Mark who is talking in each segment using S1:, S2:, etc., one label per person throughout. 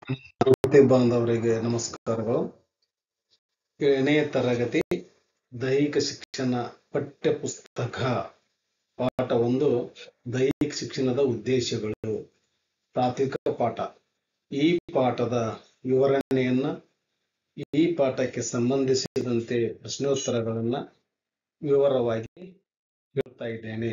S1: ತರಗತಿ ಬಾಂಧವರಿಗೆ ನಮಸ್ಕಾರಗಳು ಏಳನೇ ತರಗತಿ ದೈಹಿಕ ಶಿಕ್ಷಣ ಪಠ್ಯ ಪುಸ್ತಕ ಪಾಠ ಒಂದು ದೈಹಿಕ ಶಿಕ್ಷಣದ ಉದ್ದೇಶಗಳು ತಾತ್ವಿಕ ಪಾಠ ಈ ಪಾಠದ ವಿವರಣೆಯನ್ನ ಈ ಪಾಠಕ್ಕೆ ಸಂಬಂಧಿಸಿದಂತೆ ಪ್ರಶ್ನೋತ್ತರಗಳನ್ನ ವಿವರವಾಗಿ ಹೇಳ್ತಾ ಇದ್ದೇನೆ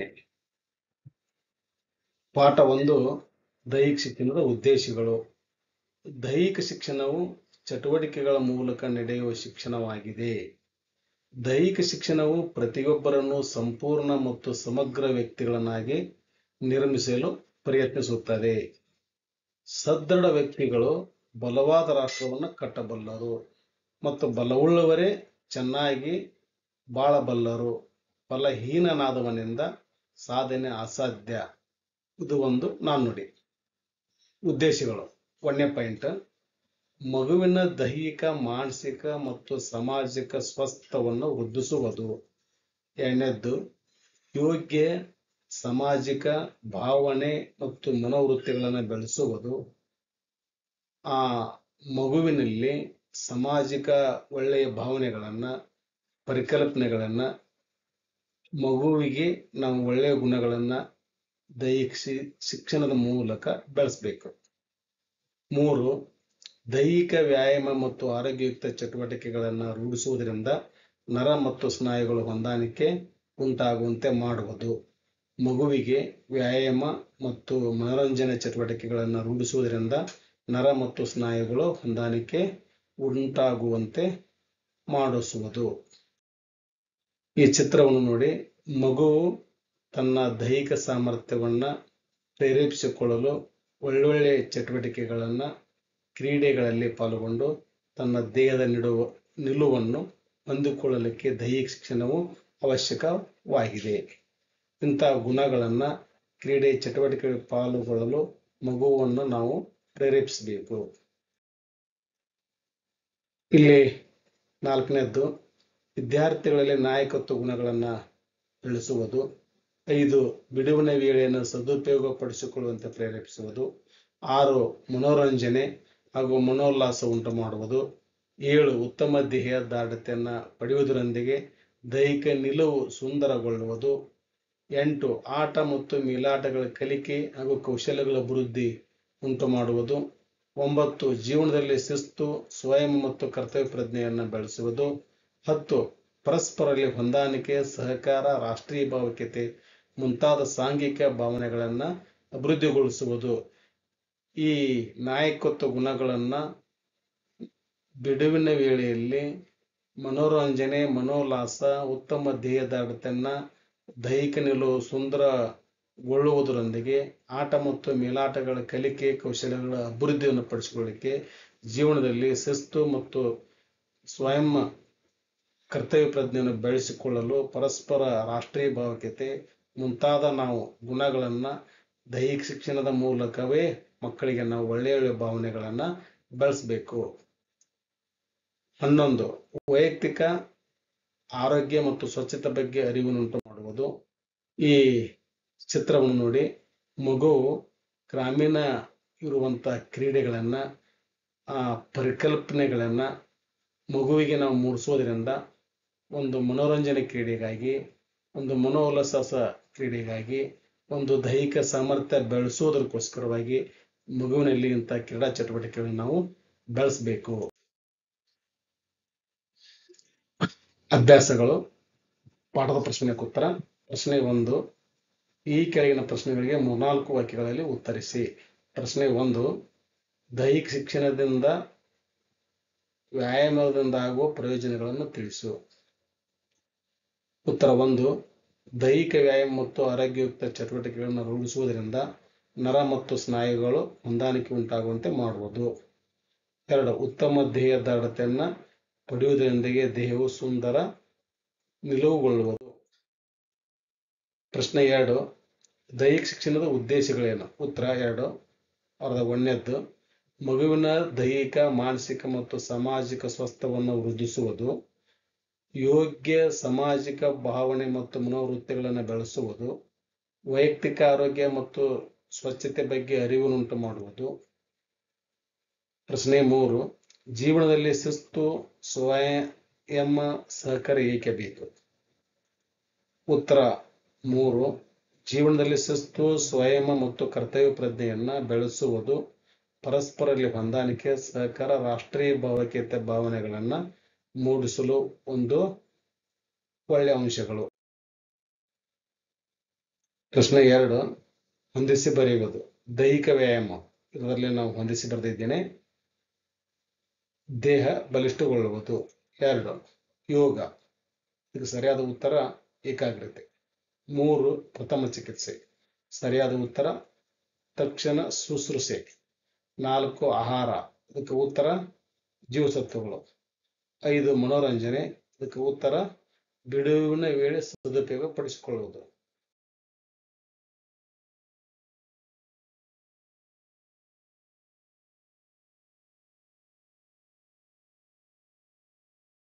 S1: ಪಾಠ ಒಂದು ದೈಹಿಕ ಶಿಕ್ಷಣದ ಉದ್ದೇಶಗಳು ದೈಹಿಕ ಶಿಕ್ಷಣವು ಚಟುವಟಿಕೆಗಳ ಮೂಲಕ ನಡೆಯುವ ಶಿಕ್ಷಣವಾಗಿದೆ ದೈಹಿಕ ಶಿಕ್ಷಣವು ಪ್ರತಿಯೊಬ್ಬರನ್ನು ಸಂಪೂರ್ಣ ಮತ್ತು ಸಮಗ್ರ ವ್ಯಕ್ತಿಗಳನ್ನಾಗಿ ನಿರ್ಮಿಸಲು ಪ್ರಯತ್ನಿಸುತ್ತದೆ ಸದೃಢ ವ್ಯಕ್ತಿಗಳು ಬಲವಾದ ರಾಷ್ಟ್ರವನ್ನು ಕಟ್ಟಬಲ್ಲರು ಮತ್ತು ಬಲವುಳ್ಳವರೇ ಚೆನ್ನಾಗಿ ಬಾಳಬಲ್ಲರು ಬಲಹೀನನಾದವನಿಂದ ಸಾಧನೆ ಅಸಾಧ್ಯ ಇದು ಒಂದು ನಾಣ್ಣುಡಿ ಉದ್ದೇಶಗಳು ಒಂದನೇ ಪಾಯಿಂಟ್ ಮಗುವಿನ ದೈಹಿಕ ಮಾನಸಿಕ ಮತ್ತು ಸಾಮಾಜಿಕ ಸ್ವಸ್ಥವನ್ನು ವೃದ್ಧಿಸುವುದು ಎರಡನೇದ್ದು ಯೋಗ್ಯ ಸಾಮಾಜಿಕ ಭಾವನೆ ಮತ್ತು ಮನೋವೃತ್ತಿಗಳನ್ನು ಬೆಳೆಸುವುದು ಆ ಮಗುವಿನಲ್ಲಿ ಸಾಮಾಜಿಕ ಒಳ್ಳೆಯ ಭಾವನೆಗಳನ್ನ ಪರಿಕಲ್ಪನೆಗಳನ್ನ ಮಗುವಿಗೆ ನಾವು ಒಳ್ಳೆಯ ಗುಣಗಳನ್ನ ದೈಹಿಕ ಶಿ- ಶಿಕ್ಷಣದ ಮೂಲಕ ಬೆಳೆಸಬೇಕು ಮೂರು ದೈಹಿಕ ವ್ಯಾಯಾಮ ಮತ್ತು ಆರೋಗ್ಯಯುಕ್ತ ಚಟುವಟಿಕೆಗಳನ್ನು ರೂಢಿಸುವುದರಿಂದ ನರ ಮತ್ತು ಸ್ನಾಯುಗಳು ಹೊಂದಾಣಿಕೆ ಉಂಟಾಗುವಂತೆ ಮಾಡುವುದು ಮಗುವಿಗೆ ವ್ಯಾಯಾಮ ಮತ್ತು ಮನೋರಂಜನೆ ಚಟುವಟಿಕೆಗಳನ್ನು ರೂಢಿಸುವುದರಿಂದ ನರ ಮತ್ತು ಸ್ನಾಯುಗಳು ಹೊಂದಾಣಿಕೆ ಉಂಟಾಗುವಂತೆ ಮಾಡಿಸುವುದು ಈ ಚಿತ್ರವನ್ನು ನೋಡಿ ಮಗುವು ತನ್ನ ದೈಹಿಕ ಸಾಮರ್ಥ್ಯವನ್ನ ಪ್ರೇರೇಪಿಸಿಕೊಳ್ಳಲು ಒಳ್ಳೊಳ್ಳೆ ಚಟುವಟಿಕೆಗಳನ್ನ ಕ್ರೀಡೆಗಳಲ್ಲಿ ಪಾಲ್ಗೊಂಡು ತನ್ನ ದೇಹದ ನಿಡುವ ನಿಲುವನ್ನು ಹೊಂದಿಕೊಳ್ಳಲಿಕ್ಕೆ ದೈಹಿಕ ಶಿಕ್ಷಣವು ಅವಶ್ಯಕವಾಗಿದೆ ಇಂತಹ ಗುಣಗಳನ್ನ ಕ್ರೀಡೆ ಚಟುವಟಿಕೆಗಳಲ್ಲಿ ಪಾಲ್ಗೊಳ್ಳಲು ಮಗುವನ್ನು ನಾವು ಪ್ರೇರೇಪಿಸಬೇಕು ಇಲ್ಲಿ ನಾಲ್ಕನೇದ್ದು ವಿದ್ಯಾರ್ಥಿಗಳಲ್ಲಿ ನಾಯಕತ್ವ ಗುಣಗಳನ್ನ ಬೆಳೆಸುವುದು ಐದು ಬಿಡುವಿನ ವೇಳೆಯನ್ನು ಸದುಪಯೋಗಪಡಿಸಿಕೊಳ್ಳುವಂತೆ ಪ್ರೇರೇಪಿಸುವುದು ಆರು ಮನೋರಂಜನೆ ಹಾಗೂ ಮನೋಲ್ಲಾಸ ಉಂಟು ಮಾಡುವುದು ಏಳು ಉತ್ತಮ ದೇಹ ದಾಢ್ಯತೆಯನ್ನ ಪಡೆಯುವುದರೊಂದಿಗೆ ದೈಹಿಕ ನಿಲುವು ಸುಂದರಗೊಳ್ಳುವುದು ಎಂಟು ಆಟ ಮತ್ತು ಮೇಲಾಟಗಳ ಕಲಿಕೆ ಹಾಗೂ ಕೌಶಲ್ಯಗಳ ಅಭಿವೃದ್ಧಿ ಉಂಟು ಮಾಡುವುದು ಒಂಬತ್ತು ಜೀವನದಲ್ಲಿ ಶಿಸ್ತು ಸ್ವಯಂ ಮತ್ತು ಕರ್ತವ್ಯ ಪ್ರಜ್ಞೆಯನ್ನು ಬೆಳೆಸುವುದು ಹತ್ತು ಪರಸ್ಪರಲ್ಲಿ ಹೊಂದಾಣಿಕೆ ಸಹಕಾರ ರಾಷ್ಟ್ರೀಯ ಭಾವೈಕ್ಯತೆ ಮುಂತಾದ ಸಾಂಘಿಕ ಭಾವನೆಗಳನ್ನ ಅಭಿವೃದ್ಧಿಗೊಳಿಸುವುದು ಈ ನಾಯಕತ್ವ ಗುಣಗಳನ್ನ ಬಿಡುವಿನ ವೇಳೆಯಲ್ಲಿ ಮನೋರಂಜನೆ ಮನೋಲ್ಲಾಸ ಉತ್ತಮ ದೇಹದಾಢ್ಯತೆಯನ್ನ ದೈಹಿಕ ನಿಲುವು ಸುಂದರಗೊಳ್ಳುವುದರೊಂದಿಗೆ ಆಟ ಮತ್ತು ಮೇಲಾಟಗಳ ಕಲಿಕೆ ಕೌಶಲ್ಯಗಳ ಅಭಿವೃದ್ಧಿಯನ್ನು ಪಡಿಸಿಕೊಳ್ಳಿಕ್ಕೆ ಜೀವನದಲ್ಲಿ ಶಿಸ್ತು ಮತ್ತು ಸ್ವಯಂ ಕರ್ತವ್ಯ ಪ್ರಜ್ಞೆಯನ್ನು ಬೆಳೆಸಿಕೊಳ್ಳಲು ಪರಸ್ಪರ ರಾಷ್ಟ್ರೀಯ ಭಾವೈಕ್ಯತೆ ಮುಂತಾದ ನಾವು ಗುಣಗಳನ್ನ ದೈಹಿಕ ಶಿಕ್ಷಣದ ಮೂಲಕವೇ ಮಕ್ಕಳಿಗೆ ನಾವು ಒಳ್ಳೆಯ ಒಳ್ಳೆಯ ಭಾವನೆಗಳನ್ನ ಬೆಳೆಸಬೇಕು ಹನ್ನೊಂದು ವೈಯಕ್ತಿಕ ಆರೋಗ್ಯ ಮತ್ತು ಸ್ವಚ್ಛತೆ ಬಗ್ಗೆ ಅರಿವನ್ನುಂಟು ಮಾಡುವುದು ಈ ಚಿತ್ರವನ್ನು ನೋಡಿ ಮಗು ಗ್ರಾಮೀಣ ಇರುವಂತ ಕ್ರೀಡೆಗಳನ್ನ ಆ ಪರಿಕಲ್ಪನೆಗಳನ್ನ ಮಗುವಿಗೆ ನಾವು ಮೂಡಿಸೋದ್ರಿಂದ ಒಂದು ಮನೋರಂಜನೆ ಕ್ರೀಡೆಗಾಗಿ ಒಂದು ಮನೋಲ್ಲಾಸ ಕ್ರೀಡೆಗಾಗಿ ಒಂದು ದೈಹಿಕ ಸಾಮರ್ಥ್ಯ ಬೆಳೆಸೋದಕ್ಕೋಸ್ಕರವಾಗಿ ಮಗುವಿನಲ್ಲಿ ಇಂಥ ಕ್ರೀಡಾ ಚಟುವಟಿಕೆಗಳನ್ನು ನಾವು ಬೆಳೆಸಬೇಕು ಅಭ್ಯಾಸಗಳು ಪಾಠದ ಪ್ರಶ್ನೆಗೆ ಉತ್ತರ ಪ್ರಶ್ನೆ ಒಂದು ಈ ಕೆಳಗಿನ ಪ್ರಶ್ನೆಗಳಿಗೆ ಮೂರ್ನಾಲ್ಕು ವಾಕ್ಯಗಳಲ್ಲಿ ಉತ್ತರಿಸಿ ಪ್ರಶ್ನೆ ಒಂದು ದೈಹಿಕ ಶಿಕ್ಷಣದಿಂದ ವ್ಯಾಯಾಮದಿಂದ ಆಗುವ ಪ್ರಯೋಜನಗಳನ್ನು ತಿಳಿಸು ಉತ್ತರ ಒಂದು ದೈಹಿಕ ವ್ಯಾಯಾಮ ಮತ್ತು ಆರೋಗ್ಯಯುಕ್ತ ಚಟುವಟಿಕೆಗಳನ್ನು ರೂಢಿಸುವುದರಿಂದ ನರ ಮತ್ತು ಸ್ನಾಯುಗಳು ಹೊಂದಾಣಿಕೆ ಉಂಟಾಗುವಂತೆ ಮಾಡುವುದು ಎರಡು ಉತ್ತಮ ದೇಹ ದಾಢ್ಯತೆಯನ್ನ ಪಡೆಯುವುದರೊಂದಿಗೆ ದೇಹವು ಸುಂದರ ನಿಲುವುಗೊಳ್ಳುವುದು ಪ್ರಶ್ನೆ ಎರಡು ದೈಹಿಕ ಶಿಕ್ಷಣದ ಉದ್ದೇಶಗಳೇನು ಉತ್ತರ ಎರಡು ಅವರದ ಒಂದನೇದ್ದು ಮಗುವಿನ ದೈಹಿಕ ಮಾನಸಿಕ ಮತ್ತು ಸಾಮಾಜಿಕ ಸ್ವಸ್ಥವನ್ನು ವೃದ್ಧಿಸುವುದು ಯೋಗ್ಯ ಸಾಮಾಜಿಕ ಭಾವನೆ ಮತ್ತು ಮನೋವೃತ್ತಿಗಳನ್ನು ಬೆಳೆಸುವುದು ವೈಯಕ್ತಿಕ ಆರೋಗ್ಯ ಮತ್ತು ಸ್ವಚ್ಛತೆ ಬಗ್ಗೆ ಅರಿವನ್ನುಂಟು ಮಾಡುವುದು ಪ್ರಶ್ನೆ ಮೂರು ಜೀವನದಲ್ಲಿ ಶಿಸ್ತು ಸ್ವಯಂ ಸಹಕಾರ ಏಕೆ ಬೇಕು ಉತ್ತರ ಮೂರು ಜೀವನದಲ್ಲಿ ಶಿಸ್ತು ಸ್ವಯಂ ಮತ್ತು ಕರ್ತವ್ಯ ಪ್ರಜ್ಞೆಯನ್ನ ಬೆಳೆಸುವುದು ಪರಸ್ಪರಲ್ಲಿ ಹೊಂದಾಣಿಕೆ ಸಹಕಾರ ರಾಷ್ಟ್ರೀಯ ಭಾವೈಕ್ಯತೆ ಭಾವನೆಗಳನ್ನ ಮೂಡಿಸಲು ಒಂದು ಒಳ್ಳೆಯ ಅಂಶಗಳು ಪ್ರಶ್ನೆ ಎರಡು ಹೊಂದಿಸಿ ಬರೆಯುವುದು ದೈಹಿಕ ವ್ಯಾಯಾಮ ಇದರಲ್ಲಿ ನಾವು ಹೊಂದಿಸಿ ಬರೆದಿದ್ದೇನೆ ದೇಹ ಬಲಿಷ್ಠಗೊಳ್ಳುವುದು ಎರಡು ಯೋಗ ಇದು ಸರಿಯಾದ ಉತ್ತರ ಏಕಾಗ್ರತೆ ಮೂರು ಪ್ರಥಮ ಚಿಕಿತ್ಸೆ ಸರಿಯಾದ ಉತ್ತರ ತಕ್ಷಣ ಶುಶ್ರೂಷೆ ನಾಲ್ಕು ಆಹಾರ ಇದಕ್ಕೆ ಉತ್ತರ ಜೀವಸತ್ವಗಳು ಐದು ಮನೋರಂಜನೆ ಇದಕ್ಕೆ ಉತ್ತರ ಬಿಡುವಿನ ವೇಳೆ ಸದುಪಯೋಗ ಪಡಿಸಿಕೊಳ್ಳುವುದು